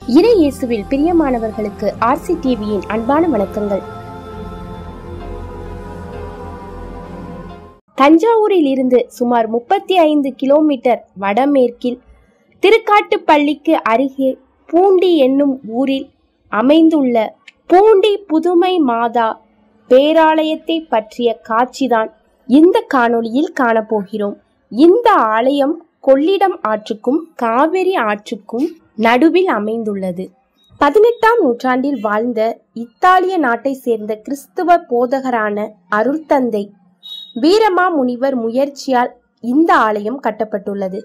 இறை இயேசுவில் பிரியமானவர்களுக்கு ஆர்சி டிவியின் அன்பான வணக்கங்கள் தஞ்சாவூரில் இருந்து சுமார் முப்பத்தி ஐந்து கிலோமீட்டர் வடமேற்கில் திருக்காட்டுப்பள்ளிக்கு அருகே பூண்டி என்னும் ஊரில் அமைந்துள்ள பூண்டி புதுமை மாதா பேராலயத்தை பற்றிய காட்சிதான் இந்த காணொளியில் காணப்போகிறோம் இந்த ஆலயம் கொள்ளிடம் ஆற்றுக்கும் காவிரி ஆற்றுக்கும் நடுவில் அமைந்துள்ளது பதினெட்டாம் நூற்றாண்டில் வாழ்ந்த இத்தாலிய நாட்டை சேர்ந்த கிறிஸ்துவ போதகரான அருள்தந்தை வீரமா முனிவர் முயற்சியால் இந்த ஆலயம் கட்டப்பட்டுள்ளது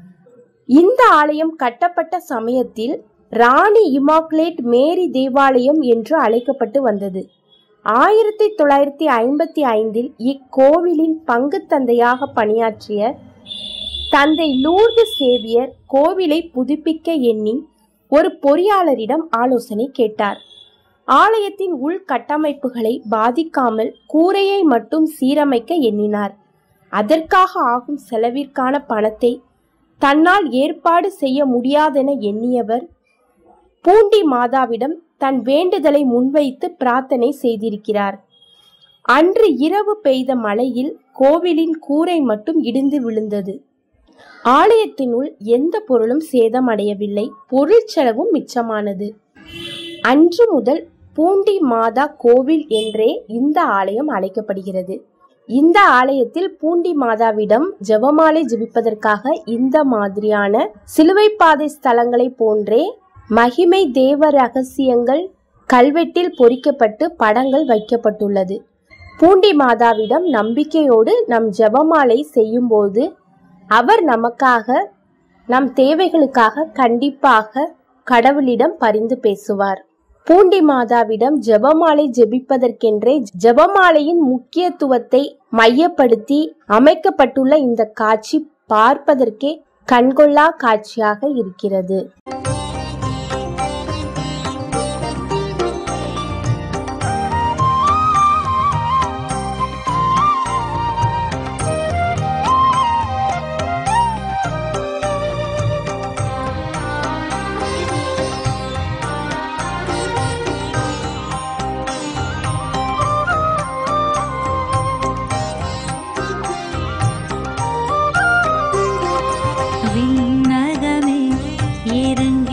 இந்த ஆலயம் கட்டப்பட்ட சமயத்தில் ராணி இமாக்குலேட் மேரி தேவாலயம் என்று அழைக்கப்பட்டு வந்தது ஆயிரத்தி தொள்ளாயிரத்தி ஐம்பத்தி ஐந்தில் இக்கோவிலின் பங்கு தந்தையாக பணியாற்றிய தந்தை லூர்து சேவியர் கோவிலை புதுப்பிக்க எண்ணி ஒரு பொறியாளரிடம் ஆலோசனை கேட்டார் ஆலயத்தின் உள்கட்டமைப்புகளை பாதிக்காமல் கூரையை மட்டும் சீரமைக்க எண்ணினார் அதற்காக ஆகும் செலவிற்கான பணத்தை தன்னால் ஏற்பாடு செய்ய முடியாதென எண்ணியவர் பூண்டி மாதாவிடம் தன் வேண்டுதலை முன்வைத்து பிரார்த்தனை செய்திருக்கிறார் அன்று இரவு பெய்த மழையில் கோவிலின் கூரை மட்டும் இடிந்து விழுந்தது ஆலயத்தினுள் எந்த பொருளும் சேதமடையவில்லை பொருள் செலவும் மிச்சமானது அன்று முதல் பூண்டி மாதா கோவில் என்றே இந்த ஆலயம் அழைக்கப்படுகிறது இந்த ஆலயத்தில் பூண்டி மாதாவிடம் ஜெபமாலை ஜெபிப்பதற்காக இந்த மாதிரியான சிலுவை பாதை ஸ்தலங்களை போன்றே மகிமை தேவ ரகசியங்கள் கல்வெட்டில் பொறிக்கப்பட்டு படங்கள் வைக்கப்பட்டுள்ளது பூண்டி மாதாவிடம் நம்பிக்கையோடு நம் ஜெபமாலை செய்யும்போது அவர் நமக்காக நம் தேவைகளுக்காக கண்டிப்பாக கடவுளிடம் பரிந்து பேசுவார் பூண்டி மாதாவிடம் ஜெபமாலை ஜெபிப்பதற்கென்றே ஜெபமாலையின் முக்கியத்துவத்தை மையப்படுத்தி அமைக்கப்பட்டுள்ள இந்த காட்சி பார்ப்பதற்கே கண்கொள்ளா காட்சியாக இருக்கிறது விண்ணகமே இறங்கி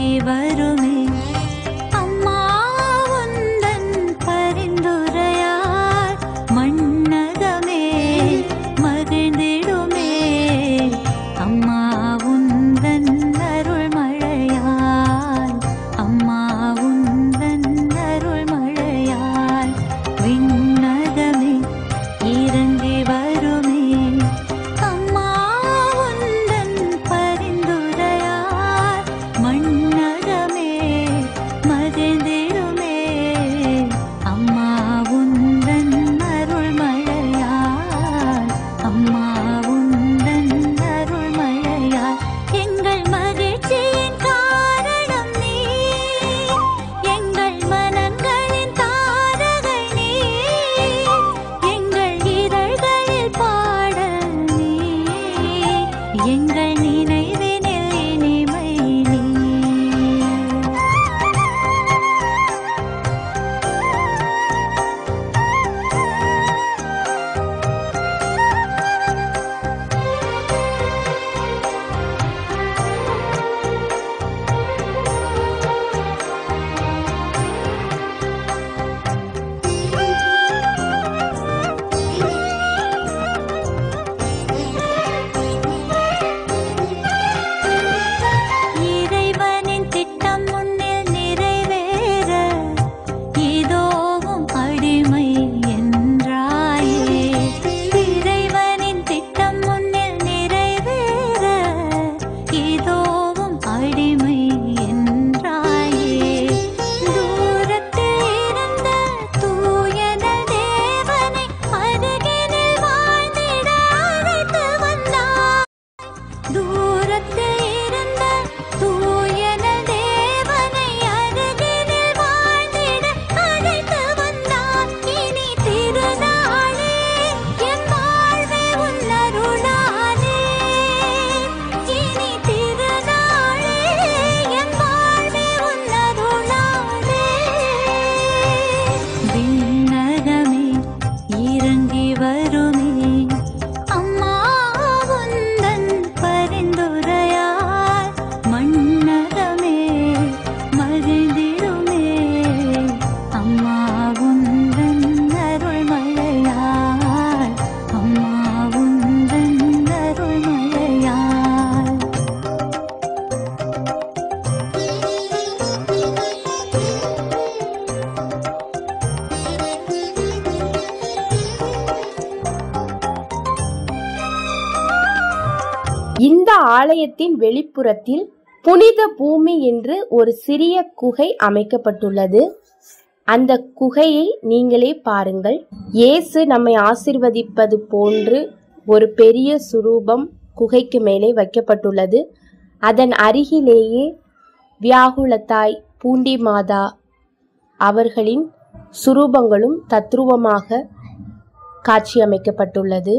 ஆலயத்தின் வெளிப்புறத்தில் புனித பூமி என்று ஒரு சிறிய குகை அமைக்கப்பட்டுள்ளது அந்த குகையை நீங்களே பாருங்கள் இயேசு நம்மை ஆசிர்வதிப்பது போன்று ஒரு பெரிய சுரூபம் குகைக்கு மேலே வைக்கப்பட்டுள்ளது அதன் அருகிலேயே வியாகுலத்தாய் பூண்டி மாதா அவர்களின் சுரூபங்களும் தத்ரூபமாக காட்சியமைக்கப்பட்டுள்ளது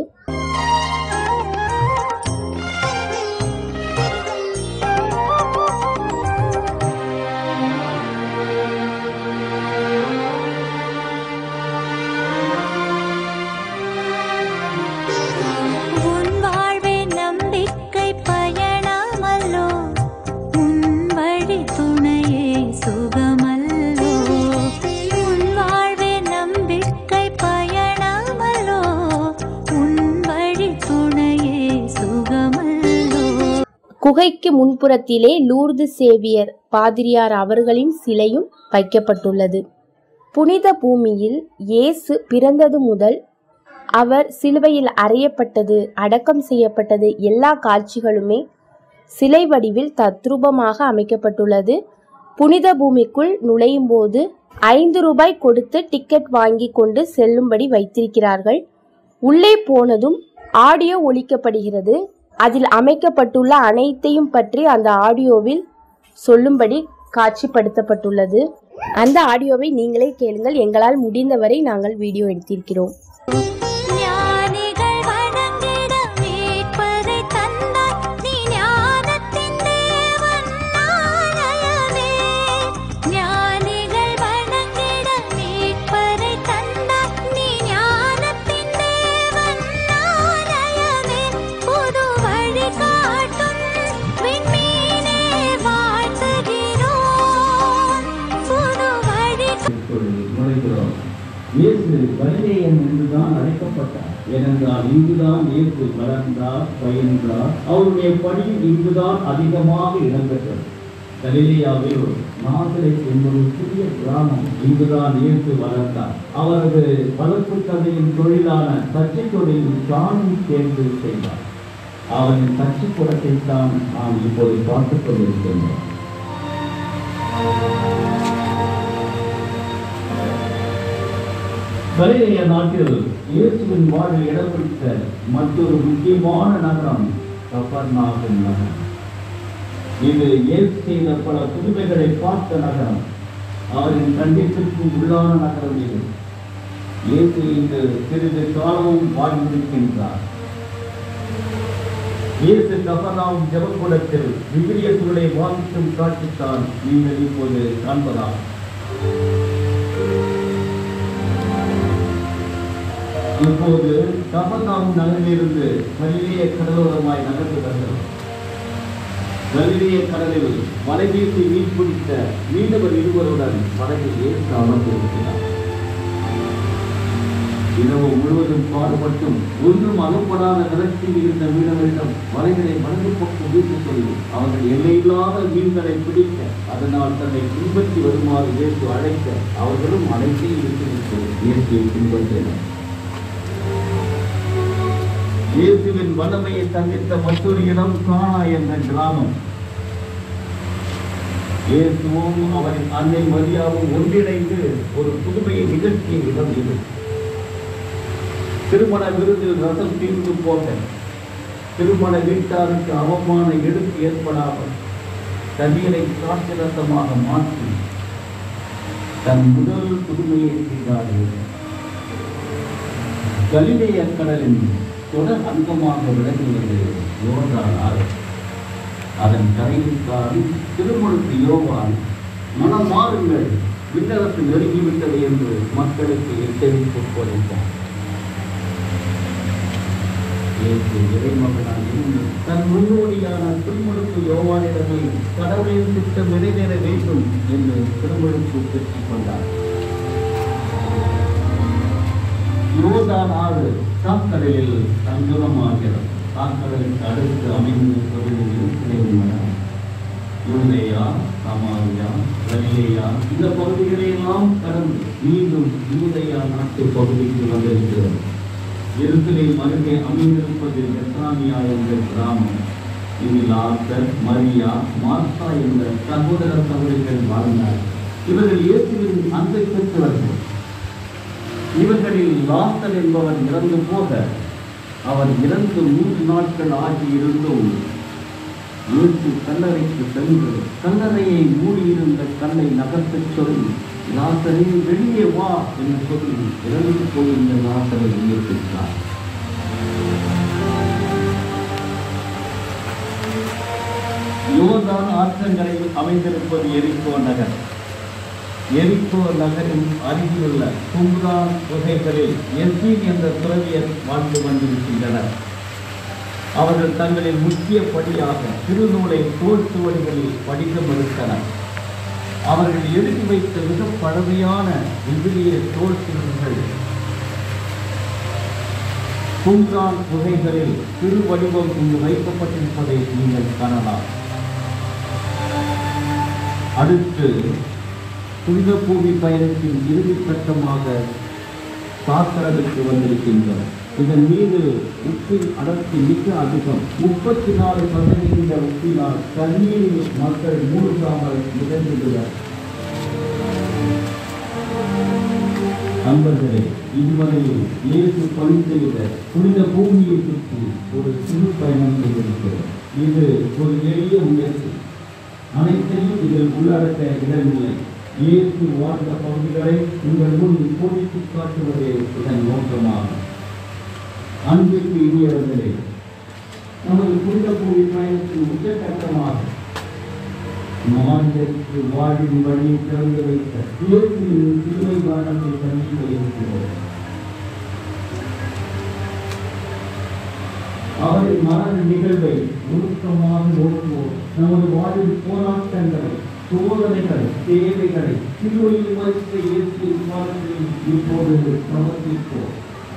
உன் வாழ்வே நம்பிக்கை பயணமல்லோ உன் வழி துணையே சுகமல்லோ உன் வாழ்வே நம்பிக்கை பயணமல்லோ உன் வழி துணையே சுகமல்லோ குகைக்கு முன்புறத்திலே லூர்து சேவியர் பாதிரியார் அவர்களின் சிலையும் வைக்கப்பட்டுள்ளது புனித பூமியில் இயேசு பிறந்தது முதல் அவர் சிலுவையில் அறையப்பட்டது அடக்கம் செய்யப்பட்டது எல்லா காட்சிகளுமே சிலை வடிவில் தத்ரூபமாக அமைக்கப்பட்டுள்ளது புனித பூமிக்குள் நுழையும் போது ஐந்து ரூபாய் கொடுத்து டிக்கெட் வாங்கி கொண்டு செல்லும்படி வைத்திருக்கிறார்கள் உள்ளே போனதும் ஆடியோ ஒலிக்கப்படுகிறது அதில் அமைக்கப்பட்டுள்ள அனைத்தையும் பற்றி அந்த ஆடியோவில் சொல்லும்படி காட்சிப்படுத்தப்பட்டுள்ளது அந்த ஆடியோவை நீங்களே கேளுங்கள் எங்களால் முடிந்தவரை நாங்கள் வீடியோ எடுத்திருக்கிறோம் ஞானிகள் வணங்கிட மீட்பரை தந்தாய் நீ ஞானத்தின் தேவன் நாணயமே ஞானிகள் வணங்கிட மீட்பரை தந்தாய் நீ ஞானத்தின் தேவன் நாணயமே புது வழி காட்டும் விண்மீனே வாழ்த்துகிறோம் புது வழி இப்பொழுது நுழைகிறோம் இயேசு கலிலேயன் என்றுதான் அழைக்கப்பட்டார் ஏனென்றால் இங்குதான் இயேசு வளர்ந்தார் பயின்றார் அவருடைய பணி இங்குதான் அதிகமாக இடம்பெற்றது கலிலேயாவில் நாசரேத் என்பது சிறிய கிராமம் இங்குதான் இயேசு வளர்ந்தார் அவரது வளர்ப்பு கதையின் தொழிலான தச்சை தொழில் சாமி தேர்வு செய்தார் அவரின் தச்சு குடத்தை தான் நாம் இப்போது பார்த்துக் கொண்டிருக்கின்றோம் கலிலேய நாட்டில் இயேசுவின் வாழ்வில் இடம் பிடித்த மற்றொரு முக்கியமான நகரம் கபர்நாகும் நகரம் இது இயேசு செய்த பல புதுமைகளை பார்த்த நகரம் அவரின் கண்டிப்பிற்கு உள்ளான நகரம் இது இயேசு இங்கு சிறிது காலமும் வாழ்ந்திருக்கின்றார் இயேசு கபர்நாகும் ஜெபக்கூடத்தில் விவிலிய சூழலை வாசிக்கும் காட்சித்தான் நீங்கள் இப்போது காண்பதாகும் இப்போது கபர்நாம் நகரிலிருந்து கலிலேய கடலோரமாய் நகர்ந்து வருகிறோம் கலிலேய கடலில் வலை வீசி மீன் பிடித்த மீனவர் இருவருடன் படகில் ஏற்று அமர்ந்திருக்கிறார் இரவு முழுவதும் பாடுபட்டும் ஒன்றும் அகப்படாத நிலத்தில் இருந்த மீனவரிடம் வலைகளை வலது பக்கம் வீச சொல்லி அவர்கள் எல்லையில்லாத மீன்களை பிடிக்க அதனால் தன்னை பின்பற்றி வருமாறு இயேசு அழைக்க அவர்களும் அழைத்தே இருக்கிறது இயேசுவை பின்பற்றினர் இயேசுவின் வல்லமையை சந்தித்த மற்றொரு இடம் கானா என்ற கிராமம் இயேசுவும் அவரின் அன்னை மரியாவும் ஒன்றிணைந்து ஒரு புதுமையை நிகழ்த்திய இடம் இது திருமண விருதில் ரசம் தீர்ந்து போக திருமண வீட்டாருக்கு அவமான எடுத்து ஏற்படாமல் தண்ணீரை காட்சி ரசமாக மாற்றி தன் முதல் புதுமையை செய்தார் இயேசு. கலிலேய கடலின் தொடர் அங்கமாக விளங்குவது யோர்தான் ஆறு அதன் கரையில்தான் திருமுழுக்கு யோவான் மனம் மாறுங்கள் விண்ணரசு நெருங்கிவிட்டது என்று மக்களுக்கு எச்சரிப்பு கொடுத்தார் இயேசு இறைமகனாக இருந்து தன் முன்னோடியான திருமுழுக்கு யோவானிடமே கடவுளின் திட்டம் நிறைவேற வேண்டும் என்று திருமுழுக்கு பெற்றுக் கொண்டார் யோர்தான் ஆறு தாக்கடலில் சங்கமமாகிறது தாக்கடலுக்கு அடுத்து அமைந்திருப்பது யூதேயா சமாரியா கலிலேயா இந்த பகுதிகளை எல்லாம் கடந்து மீண்டும் யூதேயா நாட்டு பகுதிக்கு வந்திருக்கிறது எருசலேம் அருகே அமைந்திருப்பது பெத்தானியா என்ற கிராமம் இதில் ஆத்தர் மரியா மார்த்தா என்ற சகோதர சகோதரிகள் வாழ்ந்தார் இவர்கள் இயேசுவின் அன்பை பெற்றவர்கள் இவர்களில் லாசர் என்பவர் இறந்து போக அவர் இறந்து மூன்று நாட்கள் ஆகியிருந்தும் இயேசு கல்லறைக்கு சென்று கல்லறையை மூடியிருந்த கல்லை நகர்த்தச் சொல்லி லாசரே வெளியே வா என்று சொல்லி இறந்து போயிருந்த லாசரை உயிர்ப்பித்தார் யோர்தான் ஆற்றங்கரையில் அமைந்திருப்பது எரிக்கோ நகர் எரிக்கோ நகரின் அருகிலுள்ள கும்ரான் குகைகளில் எஸ்மீன் என்ற துறவியர் வாழ்ந்து கொண்டிருக்கின்றனர் அவர்கள் தங்களின் முக்கிய படியாக திருநூலை தோல் சுவடிகளில் படிகம் எடுத்தனர் அவர்கள் எழுதி வைத்த மிக பழமையான விவிலிய தோல் சுவடிகள் கும்ரான் குகைகளில் திருவடிவம் இங்கு வைக்கப்பட்டிருப்பதை நீங்கள் காணலாம் அடுத்து புனித பூமி பயணத்தின் இறுதி கட்டமாக சாஸ்திரத்துக்கு வந்திருக்கின்றோம் இதன் மீது உப்பின் அடர்த்தி மிக அதிகம் முப்பத்தி நாலு சதவீத உப்பினால் தண்ணீரில் மக்கள் மூழ்காமல் நிகழ்ந்துள்ளனர் நண்பர்களே இதுவரையில் இயேசு பணி செய்த புனித பூமியை சுற்றி ஒரு சிறு பயணம் செய்திருக்கிறோம் இது ஒரு எளிய முயற்சி அனைத்தையும் இதில் உள்ளடக்க இடமில்லை இயேசு வாழ்ந்த பகுதிகளை உங்கள் முன் கோடித்து காட்டுவதே இதன் நோக்கமாகும் அன்பிற்கு இனியவர்களே நமது புனித பூமி பயணத்தின் உச்சகட்டமாக மாநிலத்திற்கு வாழின் வழி திறந்து வைத்த இயேசுவின் சிலுவை மரணத்தை சந்திக்க இருக்கிறோம் அவரின் மரண நிகழ்வை நுணுக்கமாக நோக்குவோம் நமது வாழ்வில் போராட்டங்களை சோதனைகளை தேவைகளை சிலுவையில் வைத்த இயேசுவின் பாதத்தில் இப்போது சமர்ப்பிப்போம்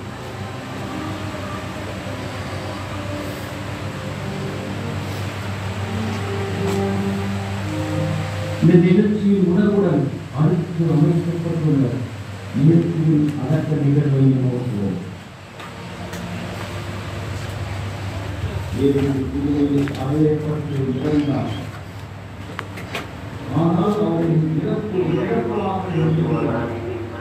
இந்த நிகழ்ச்சியின் உணர்வுடன் அடுத்து அமைக்கப்பட்டுள்ள இயற்கையின் அடக்க நிகழ்வை நோக்குவோம் இயேசு சிலுவையில் அறையப்பட்டு இறந்தார் ஆனால் அவரின் இறப்பு இறப்பாக இருந்தது.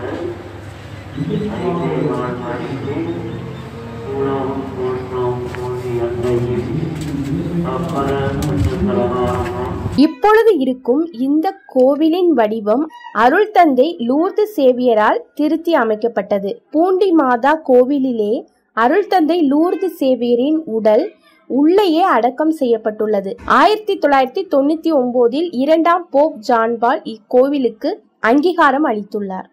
இப்பொழுது இருக்கும் இந்த கோவிலின் வடிவம் அருள் தந்தை லூர்து சேவியரால் திருத்தி அமைக்கப்பட்டது பூண்டி மாதா கோவிலிலே அருள் தந்தை லூர்து சேவியரின் உடல் உள்ளேயே அடக்கம் செய்யப்பட்டுள்ளது ஆயிரத்தி தொள்ளாயிரத்தி தொண்ணூத்தி ஒன்பதில் இரண்டாம் போப் ஜான்பால் இக்கோவிலுக்கு அங்கீகாரம் அளித்துள்ளார்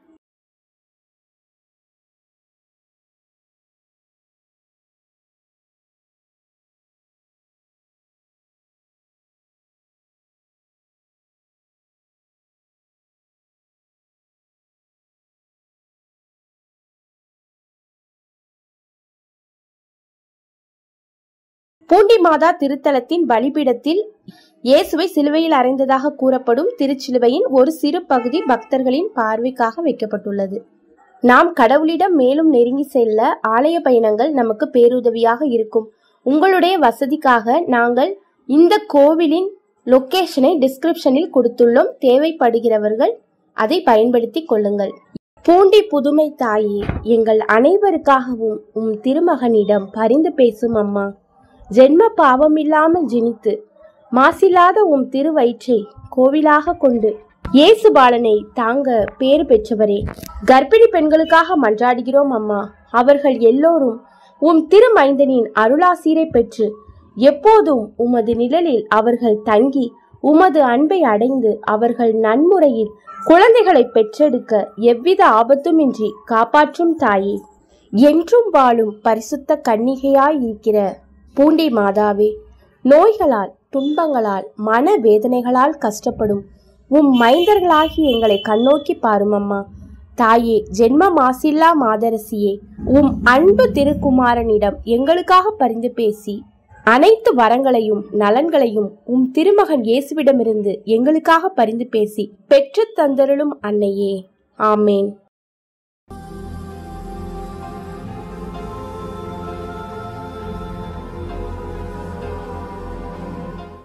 பூண்டி மாதா திருத்தலத்தின் பலிபீடத்தில் இயேசுவை சிலுவையில் அறைந்ததாக கூறப்படும் திருச்சிலுவையின் ஒரு சிறு பகுதி பக்தர்களின் பார்வைக்காக வைக்கப்பட்டுள்ளது நாம் கடவுளிடம் மேலும் நெருங்கி செல்ல ஆலய பயணங்கள் நமக்கு பேருதவியாக இருக்கும் உங்களுடைய வசதிக்காக நாங்கள் இந்த கோவிலின் லொகேஷனை டிஸ்கிரிப்ஷனில் கொடுத்துள்ளோம் தேவைப்படுகிறவர்கள் அதை பயன்படுத்திக் கொள்ளுங்கள் பூண்டி புதுமை தாயே எங்கள் அனைவருக்காகவும் உம் திருமகனிடம் பரிந்து பேசும் அம்மா ஜென்ம பாவமில்லாமல் ஜெனித்து மாசில்லாத உம் திருவயிற்றை கோவிலாக கொண்டு இயேசு பாலனை தாங்க பேறு பெற்றவரே கர்ப்பிணி பெண்களுக்காக மன்றாடுகிறோம் அம்மா அவர்கள் எல்லோரும் உம் திருமைந்தனின் அருளாசீரை பெற்று எப்போதும் உமது நிழலில் அவர்கள் தங்கி உமது அன்பை அடைந்து அவர்கள் நன்முறையில் குழந்தைகளை பெற்றெடுக்க எவ்வித ஆபத்துமின்றி காப்பாற்றும் தாயே என்றும் வாழும் பரிசுத்த கன்னிகையாய் இருக்கிற பூண்டி மாதாவே நோய்களால் துன்பங்களால் மன வேதனைகளால் கஷ்டப்படும் உம் மைந்தர்களாகி எங்களை கண்ணோக்கி பாரும் அம்மா தாயே ஜென்ம மாசில்லா மாதரசியே உம் அன்பு திருக்குமாரனிடம் எங்களுக்காக பரிந்து பேசி அனைத்து வரங்களையும் நலன்களையும் உம் திருமகன் இயேசுவிடமிருந்து எங்களுக்காக பரிந்து பேசி பெற்றுத் தந்தருளும் அன்னையே ஆமேன்